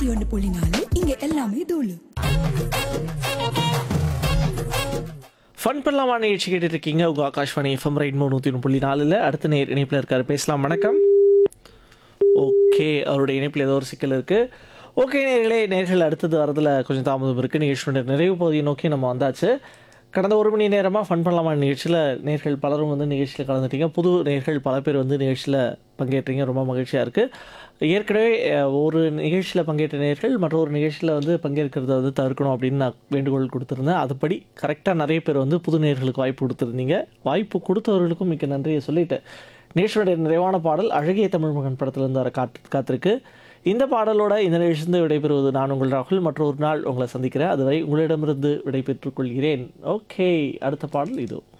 நூத்தி ஒன்று புள்ளி நாலு இங்க எல்லாமே தூளு ஃபன் பண்ணலாமா நிகழ்ச்சி கேட்டுட்டு இருக்கீங்க உங்க ஆகாஷ்வாணி எஃப்எம் ரெயின்போ நூற்றி ஒன்று புள்ளி நாலில் அடுத்த நேர் இணைப்பில் இருக்காரு பேசலாம் வணக்கம் ஓகே அவருடைய இணைப்பில் ஏதோ ஒரு சிக்கல் இருக்குது ஓகே நேர்களே நேர்கள் அடுத்தது வரதில் கொஞ்சம் தாமதம் இருக்குது நிகழ்ச்சியோட நிறைவு பகுதியை நோக்கி நம்ம வந்தாச்சு கடந்த ஒரு மணி நேரமாக ஃபன் பண்ணலாமா நிகழ்ச்சியில் நேர்கள் பலரும் வந்து நிகழ்ச்சியில் கலந்துட்டீங்க புது நேர்கள் பல பேர் வந்து நிகழ்ச்சியில் பங்கேற்றீங்க ரொம்ப மகிழ்ச்சியாக இருக்குது ஏற்கனவே அஹ், ஒரு நிகழ்ச்சியில் பங்கேற்ற நேர்கள் மற்றொரு நிகழ்ச்சியில் வந்து பங்கேற்கிறத வந்து தவிர்க்கணும் அப்படின்னு நான் வேண்டுகோள் கொடுத்துருந்தேன் அதுபடி கரெக்டாக நிறைய பேர் வந்து புது நேர்களுக்கு வாய்ப்பு கொடுத்துருந்தீங்க வாய்ப்பு கொடுத்தவர்களுக்கும் மிக்க நன்றியை சொல்லிட்டு நேஷனுடைய நிறைவான பாடல் அழகிய தமிழ் மகன் படத்திலிருந்து வர காத்து காத்திருக்கு இந்த பாடலோட இந்த நிகழ்ச்சியிலிருந்து விடைபெறுவது நான் உங்கள் ராகுல் மற்றொரு நாள் உங்களை சந்திக்கிறேன் அதுவரை உங்களிடமிருந்து விடைபெற்றுக் கொள்கிறேன் ஓகே அடுத்த பாடல் இதோ